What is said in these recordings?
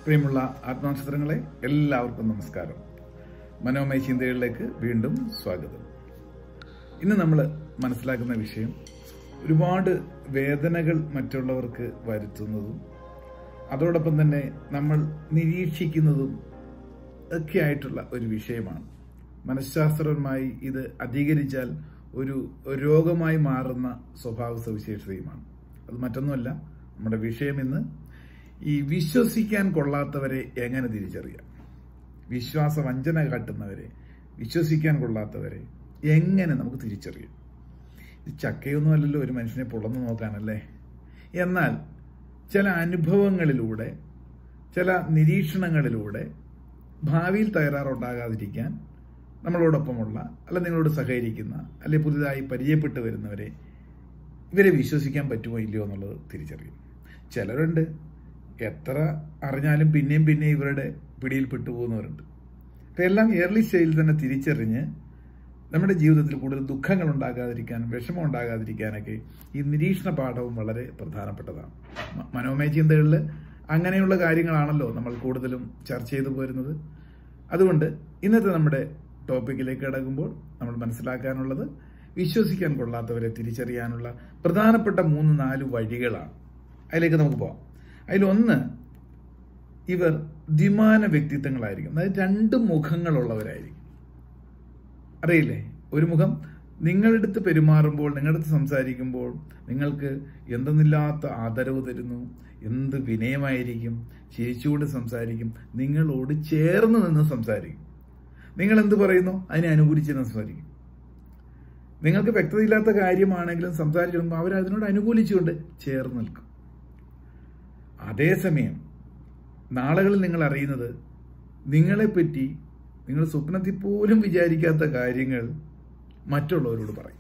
പ്രിയമുള്ള ആത്മാനക്ഷത്രങ്ങളെ എല്ലാവർക്കും നമസ്കാരം മനോമയ ചിന്തകളിലേക്ക് വീണ്ടും സ്വാഗതം ഇന്ന് നമ്മൾ മനസ്സിലാക്കുന്ന വിഷയം ഒരുപാട് വേദനകൾ മറ്റുള്ളവർക്ക് വരുത്തുന്നതും അതോടൊപ്പം തന്നെ നമ്മൾ നിരീക്ഷിക്കുന്നതും ഒക്കെ ആയിട്ടുള്ള ഒരു വിഷയമാണ് മനഃശാസ്ത്രപരമായി ഇത് അധികരിച്ചാൽ ഒരു രോഗമായി മാറുന്ന സ്വഭാവ സവിശേഷതയുമാണ് അത് മറ്റൊന്നുമല്ല നമ്മുടെ വിഷയം ഇന്ന് ഈ വിശ്വസിക്കാൻ കൊള്ളാത്തവരെ എങ്ങനെ തിരിച്ചറിയാം വിശ്വാസ വഞ്ചന കാട്ടുന്നവരെ വിശ്വസിക്കാൻ കൊള്ളാത്തവരെ എങ്ങനെ നമുക്ക് തിരിച്ചറിയാം ഇത് ചക്കയൊന്നുമല്ലല്ലോ ഒരു മനുഷ്യനെ പുളന്നു നോക്കാനല്ലേ എന്നാൽ ചില അനുഭവങ്ങളിലൂടെ ചില നിരീക്ഷണങ്ങളിലൂടെ ഭാവിയിൽ തകരാറുണ്ടാകാതിരിക്കാൻ നമ്മളോടൊപ്പമുള്ള അല്ല നിങ്ങളോട് സഹകരിക്കുന്ന അല്ലെ പുതുതായി പരിചയപ്പെട്ട് വരുന്നവരെ ഇവരെ വിശ്വസിക്കാൻ പറ്റുമോ ഇല്ലയോ എന്നുള്ളത് തിരിച്ചറിയും ചിലരുണ്ട് എത്ര അറിഞ്ഞാലും പിന്നെയും പിന്നെയും ഇവരുടെ പിടിയിൽ പെട്ടുപോകുന്നവരുണ്ട് അപ്പം എല്ലാം ഏർലി സ്റ്റേജിൽ തന്നെ തിരിച്ചറിഞ്ഞ് നമ്മുടെ ജീവിതത്തിൽ കൂടുതൽ ദുഃഖങ്ങൾ ഉണ്ടാകാതിരിക്കാനും വിഷമം ഉണ്ടാകാതിരിക്കാനൊക്കെ ഈ നിരീക്ഷണ പാഠവും വളരെ പ്രധാനപ്പെട്ടതാണ് മ- മനോമയ ചിന്തകളിൽ അങ്ങനെയുള്ള കാര്യങ്ങളാണല്ലോ നമ്മൾ കൂടുതലും ചർച്ച ചെയ്തു പോരുന്നത് അതുകൊണ്ട് ഇന്നത്തെ നമ്മുടെ ടോപ്പിക്കിലേക്ക് കിടക്കുമ്പോൾ നമ്മൾ മനസ്സിലാക്കാനുള്ളത് വിശ്വസിക്കാൻ കൊള്ളാത്തവരെ തിരിച്ചറിയാനുള്ള പ്രധാനപ്പെട്ട മൂന്ന് നാല് വഴികളാണ് അതിലേക്ക് നമുക്ക് പോവാം അതിലൊന്ന് ഇവർ ദ്വിമാന വ്യക്തിത്വങ്ങളായിരിക്കും അതായത് രണ്ട് മുഖങ്ങളുള്ളവരായിരിക്കും അറിയില്ലേ ഒരു മുഖം നിങ്ങളുടെ അടുത്ത് പെരുമാറുമ്പോൾ നിങ്ങളുടെ അടുത്ത് സംസാരിക്കുമ്പോൾ നിങ്ങൾക്ക് എന്തെന്നില്ലാത്ത ആദരവ് തരുന്നു എന്ത് വിനയമായിരിക്കും ചിരിച്ചുകൊണ്ട് സംസാരിക്കും നിങ്ങളോട് ചേർന്ന് നിന്ന് സംസാരിക്കും നിങ്ങൾ എന്ത് പറയുന്നു അതിനെ അനുകൂലിച്ച് സംസാരിക്കും നിങ്ങൾക്ക് വ്യക്തതയില്ലാത്ത കാര്യമാണെങ്കിലും സംസാരിച്ചിടുമ്പോൾ അവർ അതിനോട് അനുകൂലിച്ചുകൊണ്ട് ചേർന്ന് നിൽക്കും അതേസമയം നാളുകളിൽ നിങ്ങൾ അറിയുന്നത് നിങ്ങളെപ്പറ്റി നിങ്ങൾ സ്വപ്നത്തിൽ പോലും വിചാരിക്കാത്ത കാര്യങ്ങൾ മറ്റുള്ളവരോട് പറയും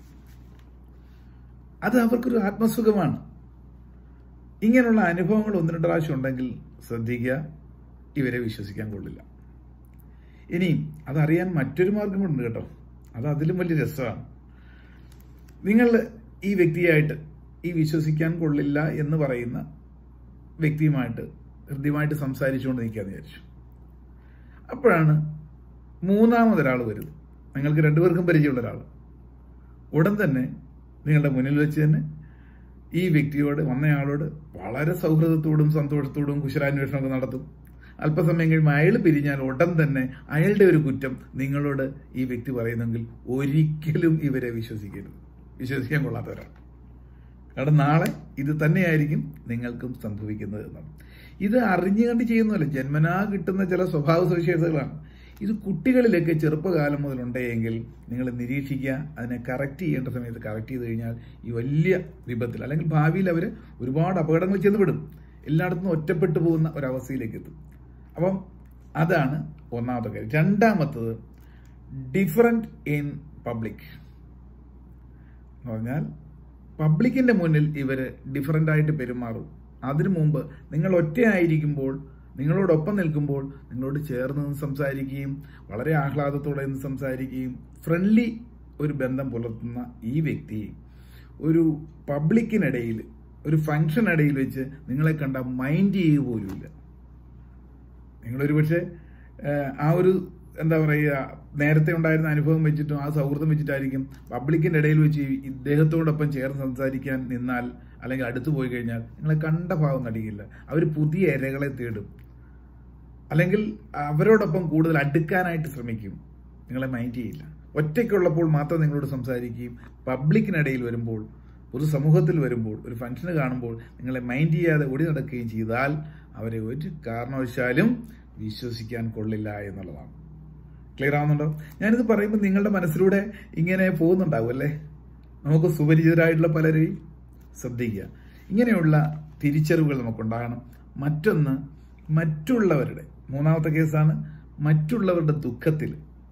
അത് അവർക്കൊരു ആത്മസുഖമാണ് ഇങ്ങനെയുള്ള അനുഭവങ്ങൾ ഒന്ന് രണ്ട് പ്രാവശ്യം ഉണ്ടെങ്കിൽ ശ്രദ്ധിക്കുക ഇവരെ വിശ്വസിക്കാൻ കൊള്ളില്ല ഇനി അതറിയാൻ മറ്റൊരു മാർഗമുണ്ട് കേട്ടോ അത് അതിലും വലിയ രസമാണ് നിങ്ങൾ ഈ വ്യക്തിയായിട്ട് ഈ വിശ്വസിക്കാൻ കൊള്ളില്ല എന്ന് പറയുന്ന വ്യക്തിയുമായിട്ട് ഹൃദ്യമായിട്ട് സംസാരിച്ചുകൊണ്ട് നിൽക്കാന്ന് വിചാരിച്ചു അപ്പോഴാണ് മൂന്നാമതൊരാൾ വരുന്നത് നിങ്ങൾക്ക് രണ്ടുപേർക്കും പരിചയമുള്ള ഒരാൾ ഉടൻ തന്നെ നിങ്ങളുടെ മുന്നിൽ വെച്ച് തന്നെ ഈ വ്യക്തിയോട് വന്നയാളോട് വളരെ സൗഹൃദത്തോടും സന്തോഷത്തോടും കുശലാന്വേഷണമൊക്കെ നടത്തും അല്പസമയം കഴിയുമ്പോൾ അയാൾ പിരിഞ്ഞാൽ ഉടൻ തന്നെ അയാളുടെ ഒരു കുറ്റം നിങ്ങളോട് ഈ വ്യക്തി പറയുന്നെങ്കിൽ ഒരിക്കലും ഇവരെ വിശ്വസിക്കരുത് വിശ്വസിക്കാൻ കൊള്ളാത്തവരാണ് കാരണം നാളെ ഇത് തന്നെയായിരിക്കും നിങ്ങൾക്കും സംഭവിക്കുന്നത് എന്നാണ് ഇത് അറിഞ്ഞു കണ്ട് ചെയ്യുന്നതല്ല ജന്മനാ കിട്ടുന്ന ചില സ്വഭാവ സവിശേഷതകളാണ് ഇത് കുട്ടികളിലൊക്കെ ചെറുപ്പകാലം മുതലുണ്ടെങ്കിൽ നിങ്ങൾ നിരീക്ഷിക്കുക അതിനെ കറക്റ്റ് ചെയ്യേണ്ട സമയത്ത് കറക്റ്റ് ചെയ്ത് കഴിഞ്ഞാൽ ഈ വലിയ വിപത്തിൽ അല്ലെങ്കിൽ ഭാവിയിൽ അവർ ഒരുപാട് അപകടങ്ങൾ ചെന്നുവിടും എല്ലായിടത്തും ഒറ്റപ്പെട്ടു പോകുന്ന ഒരവസ്ഥയിലേക്ക് എത്തും അപ്പം അതാണ് ഒന്നാമത്തെ കാര്യം രണ്ടാമത്തത് ഡിഫറൻറ്റ് ഇൻ പബ്ലിക് എന്ന് പറഞ്ഞാൽ പബ്ലിക്കിന്റെ മുന്നിൽ ഇവർ ഡിഫറൻ്റ് ആയിട്ട് പെരുമാറും അതിനു മുമ്പ് നിങ്ങൾ ഒറ്റയായിരിക്കുമ്പോൾ നിങ്ങളോടൊപ്പം നിൽക്കുമ്പോൾ നിങ്ങളോട് ചേർന്ന് നിന്ന് സംസാരിക്കുകയും വളരെ ആഹ്ലാദത്തോടെ നിന്ന് സംസാരിക്കുകയും ഫ്രണ്ട്ലി ഒരു ബന്ധം പുലർത്തുന്ന ഈ വ്യക്തി ഒരു പബ്ലിക്കിനിടയിൽ ഒരു ഫംഗ്ഷൻ ഇടയിൽ വെച്ച് നിങ്ങളെ കണ്ട മൈൻഡ് ചെയ്യുക പോലുമില്ല നിങ്ങളൊരു പക്ഷേ ഏഹ്, ആ ഒരു എന്താ പറയുക നേരത്തെ ഉണ്ടായിരുന്ന അനുഭവം വെച്ചിട്ടും ആ സൗഹൃദം വെച്ചിട്ടായിരിക്കും പബ്ലിക്കിന്റെ ഇടയിൽ വെച്ച് ഈ ഇദ്ദേഹത്തോടൊപ്പം ചേർന്ന് സംസാരിക്കാൻ നിന്നാൽ അല്ലെങ്കിൽ അടുത്ത് പോയി കഴിഞ്ഞാൽ നിങ്ങളെ കണ്ട ഭാവം നടിക്കില്ല അവർ പുതിയ ഇരകളെ തേടും അല്ലെങ്കിൽ അവരോടൊപ്പം കൂടുതൽ അടുക്കാനായിട്ട് ശ്രമിക്കും നിങ്ങളെ മൈൻഡ് ചെയ്യില്ല ഒറ്റയ്ക്കുള്ളപ്പോൾ മാത്രം നിങ്ങളോട് സംസാരിക്കുകയും പബ്ലിക്കിനിടയിൽ വരുമ്പോൾ പൊതുസമൂഹത്തിൽ വരുമ്പോൾ ഒരു ഫംഗ്ഷന് കാണുമ്പോൾ നിങ്ങളെ മൈൻഡ് ചെയ്യാതെ ഓടി നടക്കുകയും ചെയ്താൽ അവരെ ഒരു കാരണവശാലും വിശ്വസിക്കാൻ കൊള്ളില്ല എന്നുള്ളതാണ് ക്ലിയർ ആവുന്നുണ്ടോ ഞാനിത് പറയുമ്പോൾ നിങ്ങളുടെ മനസ്സിലൂടെ ഇങ്ങനെ പോകുന്നുണ്ടാവും അല്ലേ നമുക്ക് സുപരിചിതരായിട്ടുള്ള പലരെയും ശ്രദ്ധിക്കുക ഇങ്ങനെയുള്ള തിരിച്ചറിവുകൾ നമുക്കുണ്ടാകണം മറ്റൊന്ന് മറ്റുള്ളവരുടെ മൂന്നാമത്തെ കേസാണ് മറ്റുള്ളവരുടെ ദുഃഖത്തിൽ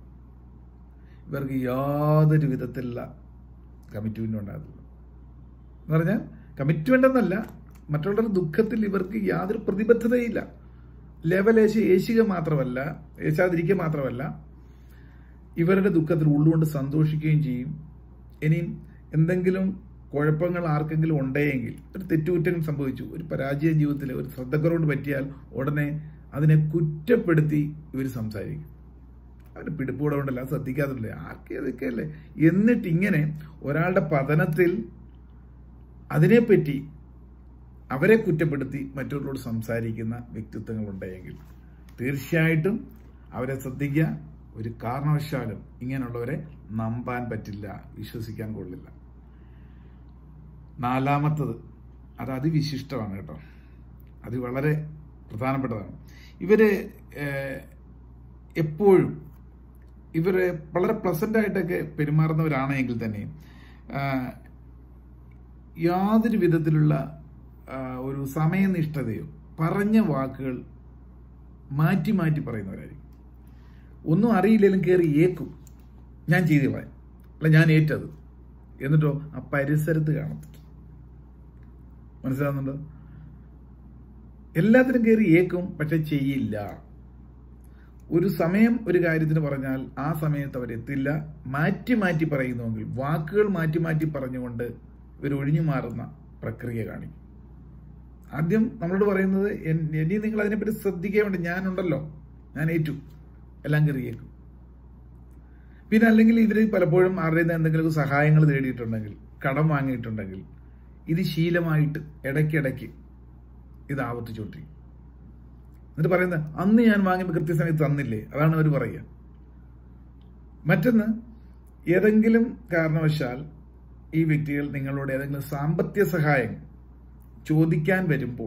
ഇവർക്ക് യാതൊരു വിധത്തിലുള്ള കമ്മിറ്റ്മെന്റ് ഉണ്ടാകില്ല എന്ന് പറഞ്ഞാൽ കമ്മിറ്റ്മെന്റ് എന്നല്ല മറ്റുള്ളവരുടെ ദുഃഖത്തിൽ ഇവർക്ക് യാതൊരു പ്രതിബദ്ധതയില്ല ലെവലേശ ഏശിക മാത്രമല്ല ഏശാതിരിക്കുക മാത്രമല്ല ഇവരുടെ ദുഃഖത്തിൽ ഉള്ളുകൊണ്ട് സന്തോഷിക്കുകയും ചെയ്യും ഇനിയും എന്തെങ്കിലും കുഴപ്പങ്ങൾ ആർക്കെങ്കിലും ഉണ്ടെങ്കിൽ ഒരു തെറ്റുകുറ്റങ്ങൾ സംഭവിച്ചു ഒരു പരാജയ ജീവിതത്തിൽ ഒരു ശ്രദ്ധക്കുറവുകൊണ്ട് പറ്റിയാൽ ഉടനെ അതിനെ കുറ്റപ്പെടുത്തി ഇവർ സംസാരിക്കും അവരുടെ പിടിപ്പൂടെ കൊണ്ടല്ല അത് ശ്രദ്ധിക്കാറില്ല ആർക്കേതൊക്കെ അല്ലേ എന്നിട്ട് ഇങ്ങനെ ഒരാളുടെ പതനത്തിൽ അതിനെപ്പറ്റി അവരെ കുറ്റപ്പെടുത്തി മറ്റുള്ളവരോട് സംസാരിക്കുന്ന വ്യക്തിത്വങ്ങൾ ഉണ്ടെങ്കിൽ തീർച്ചയായിട്ടും അവരെ ശ്രദ്ധിക്കുക ഒരു കാരണവശാലും ഇങ്ങനെയുള്ളവരെ നമ്പാൻ പറ്റില്ല വിശ്വസിക്കാൻ കൊള്ളില്ല നാലാമത്തത് അത് അതിവിശിഷ്ടമാണ് കേട്ടോ അത് വളരെ പ്രധാനപ്പെട്ടതാണ് ഇവര് ഏഹ്, എപ്പോഴും ഇവര് വളരെ പ്ലസന്റ് ആയിട്ടൊക്കെ പെരുമാറുന്നവരാണെങ്കിൽ തന്നെ ആഹ്, യാതൊരു വിധത്തിലുള്ള ആഹ്, ഒരു സമയനിഷ്ഠതയോ പറഞ്ഞ വാക്കുകൾ മാറ്റി മാറ്റി പറയുന്നവരായിരിക്കും ഒന്നും അറിയില്ലെങ്കിലും കയറി ഏക്കും ഞാൻ ചെയ്തു കളയാം അല്ല ഞാൻ ഏറ്റത് എന്നിട്ടോ ആ പരിസരത്ത് കാണത്തില്ല മനസ്സിലാവുന്നുണ്ടോ എല്ലാത്തിനും കയറി ഏക്കും പക്ഷെ ചെയ്യില്ല ഒരു സമയം ഒരു കാര്യത്തിന് പറഞ്ഞാൽ ആ സമയത്ത് അവരെത്തില്ല മാറ്റി മാറ്റി പറയുന്നുവെങ്കിൽ വാക്കുകൾ മാറ്റി മാറ്റി പറഞ്ഞുകൊണ്ട് ഇവർ ഒഴിഞ്ഞു മാറുന്ന പ്രക്രിയ കാണിക്കും ആദ്യം നമ്മളോട് പറയുന്നത് എൻ- ഇനി നിങ്ങൾ അതിനെപ്പറ്റി ശ്രദ്ധിക്കേണ്ട ഞാനുണ്ടല്ലോ ഞാൻ ഏറ്റു എല്ലാം കയറിയേക്കും പിന്നെ അല്ലെങ്കിൽ ഇവർ പലപ്പോഴും ആരുടെ നിന്ന് എന്തെങ്കിലും സഹായങ്ങൾ തേടിയിട്ടുണ്ടെങ്കിൽ കടം വാങ്ങിയിട്ടുണ്ടെങ്കിൽ ഇത് ശീലമായിട്ട് ഇടയ്ക്കിടയ്ക്ക് ഇത് ആവർത്തിച്ചുകൊണ്ടിരിക്കും എന്നിട്ട് പറയുന്നത് അന്ന് ഞാൻ വാങ്ങിയപ്പോൾ കൃത്യസമയത്ത് തന്നില്ലേ അതാണ് അവർ പറയുക മറ്റൊന്ന് ഏതെങ്കിലും കാരണവശാൽ ഈ വ്യക്തികൾ നിങ്ങളോട് ഏതെങ്കിലും സാമ്പത്തിക സഹായം ചോദിക്കാൻ വരുമ്പോൾ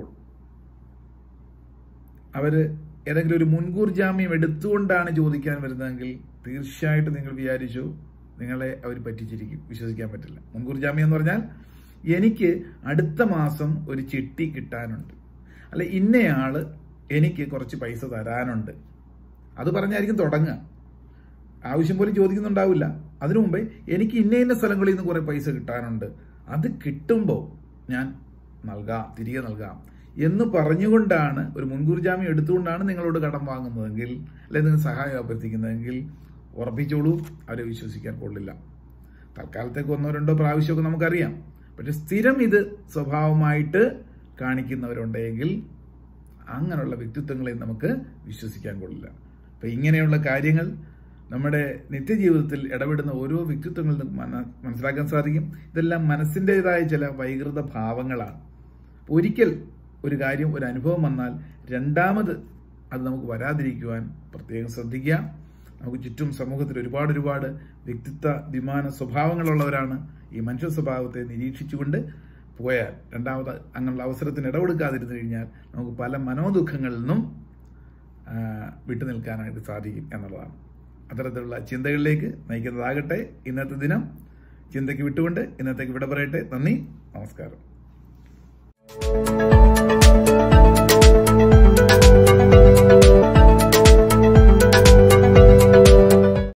അവര് ഏതെങ്കിലും ഒരു മുൻകൂർ ജാമ്യം എടുത്തുകൊണ്ടാണ് ചോദിക്കാൻ വരുന്നതെങ്കിൽ തീർച്ചയായിട്ടും നിങ്ങൾ വിചാരിച്ചു നിങ്ങളെ അവർ പറ്റിച്ചിരിക്കും വിശ്വസിക്കാൻ പറ്റില്ല മുൻകൂർ ജാമ്യം എന്ന് പറഞ്ഞാൽ എനിക്ക് അടുത്ത മാസം ഒരു ചിട്ടി കിട്ടാനുണ്ട് അല്ല ഇന്നയാള് എനിക്ക് കുറച്ച് പൈസ തരാനുണ്ട് അത് പറഞ്ഞായിരിക്കും തുടങ്ങുക ആവശ്യം പോലും ചോദിക്കുന്നുണ്ടാവില്ല അതിനു മുമ്പേ എനിക്ക് ഇന്ന ഇന്ന സ്ഥലങ്ങളിൽ നിന്ന് കുറെ പൈസ കിട്ടാനുണ്ട് അത് കിട്ടുമ്പോൾ ഞാൻ നൽകാം തിരികെ നൽകാം എന്ന് പറഞ്ഞുകൊണ്ടാണ് ഒരു മുൻകൂർ ജാമ്യം എടുത്തുകൊണ്ടാണ് നിങ്ങളോട് കടം വാങ്ങുന്നതെങ്കിൽ അല്ലെങ്കിൽ നിങ്ങൾ സഹായം അഭ്യർത്ഥിക്കുന്നതെങ്കിൽ ഉറപ്പിച്ചോളൂ അവരെ വിശ്വസിക്കാൻ കൊള്ളില്ല തൽക്കാലത്തേക്ക് ഒന്നോ രണ്ടോ പ്രാവശ്യമൊക്കെ നമുക്കറിയാം പക്ഷെ സ്ഥിരം ഇത് സ്വഭാവമായിട്ട് കാണിക്കുന്നവരുണ്ടെങ്കിൽ അങ്ങനെയുള്ള വ്യക്തിത്വങ്ങളെ നമുക്ക് വിശ്വസിക്കാൻ കൊള്ളില്ല അപ്പൊ ഇങ്ങനെയുള്ള കാര്യങ്ങൾ നമ്മുടെ നിത്യജീവിതത്തിൽ ഇടപെടുന്ന ഓരോ വ്യക്തിത്വങ്ങളിൽ നിന്ന് മന- മനസ്സിലാക്കാൻ സാധിക്കും ഇതെല്ലാം മനസ്സിൻ്റെതായ ചില വൈകൃത ഭാവങ്ങളാണ് ഒരിക്കൽ ഒരു കാര്യം ഒരു അനുഭവം വന്നാൽ രണ്ടാമത് അത് നമുക്ക് വരാതിരിക്കുവാൻ പ്രത്യേകം ശ്രദ്ധിക്കുക നമുക്ക് ചുറ്റും സമൂഹത്തിൽ ഒരുപാട് ഒരുപാട് വ്യക്തിത്വ വിമാന സ്വഭാവങ്ങളുള്ളവരാണ് ഈ മനുഷ്യ സ്വഭാവത്തെ നിരീക്ഷിച്ചുകൊണ്ട് പോയാൽ രണ്ടാമത് അങ്ങനെയുള്ള അവസരത്തിന് ഇടകൊടുക്കാതിരുന്നു കഴിഞ്ഞാൽ നമുക്ക് പല മനോദുഃഖങ്ങളിൽ നിന്നും ആ, വിട്ടുനിൽക്കാനായിട്ട് സാധിക്കും എന്നുള്ളതാണ് അത്തരത്തിലുള്ള ചിന്തകളിലേക്ക് നയിക്കുന്നതാകട്ടെ ഇന്നത്തെ ദിനം ചിന്തയ്ക്ക് വിട്ടുകൊണ്ട് ഇന്നത്തേക്ക് വിട പറയട്ടെ നന്ദി നമസ്കാരം